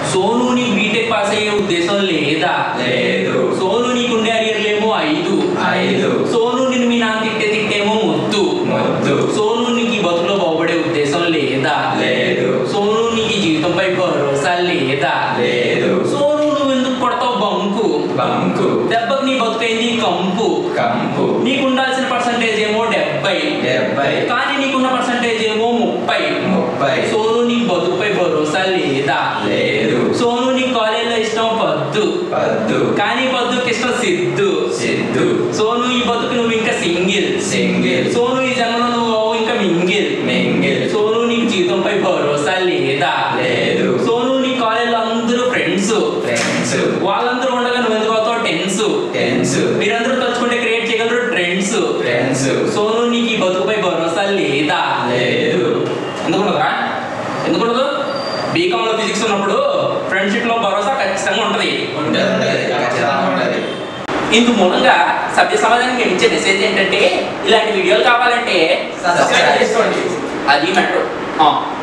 సోను నీకు BTech pass అయ్యే ఉద్దేశం లేదా లేదు సోను నీకు ఉండే అరియర్లేమో ఐదు ఐదు సోను నిన్ను మీ నాన్న తిట్టే తిట్టేమో ముద్దు మొద్దు సోను నీకు ఈ బతుకులో బాగుపడే ఉద్దేశం లేదా లేదు సోను నీకు ఈ జీవితంపై భరోసా లేదా లేదు సోను నువ్వు ఎందుకు కొడతావు బంకు బంకు దెబ్బకి నీ బతుకైంది కంపు కంపు నీకు ఉండాల్సిన పర్సంటేజ్ ఏమో డెబ్బై డెబ్బై కానీ నీకున్న పర్సంటేజ్ ఏమో ముప్పై ముప్పై సోను నీకు బతుకుపై భరోసా లేదా లేదు సోను నీకు కాలేజీలో ఇష్టం పద్దు పద్దు కానీ పద్దుకి ఇష్టం సిద్ధు సిద్ధు సోను ఈ బతుకు నువ్వు ఇంకా సింగిల్ సింగిల్ సోను ఈ జన్మలో నువ్వు ఇంకా మింగిల్ మింగిల్ సోను నీకు జీవితంపై భరోసా లేదా లేదు సోను నీ కాలేజీలో అందరూ ఫ్రెండ్స్ ఫ్రెండ్స్ వాళ్ళందరూ ఉండగా నువ్వు ఎందుకు అవుతావు టెన్స్ టెన్స్ మీరందరూ తలుచుకుంటే క్రియేట్ చేయగలరు ట్రెండ్స్ ఫ్రెండ్స్ సోను నీకు ఈ బతుకుపై భరోసా లేదా లేదు ఎందుకుండదురా ఎందుకుండదు బీకామ్ లో ఫిజిక్స్ ఉన్నప్పుడు ఫ్రెండ్షిప్ లో భరోసా ఖచ్చితంగా ఉంటది ఉంటది ఉంటది ఖచ్చితంగా ఉంటది ఇందు మూలంగా సభ్య సమాజానికి నేను ఇచ్చే మెసేజ్ ఏంటంటే ఇలాంటి వీడియోలు కావాలంటే సబ్స్క్రైబ్ చేసుకోండి అది మ్యాటర్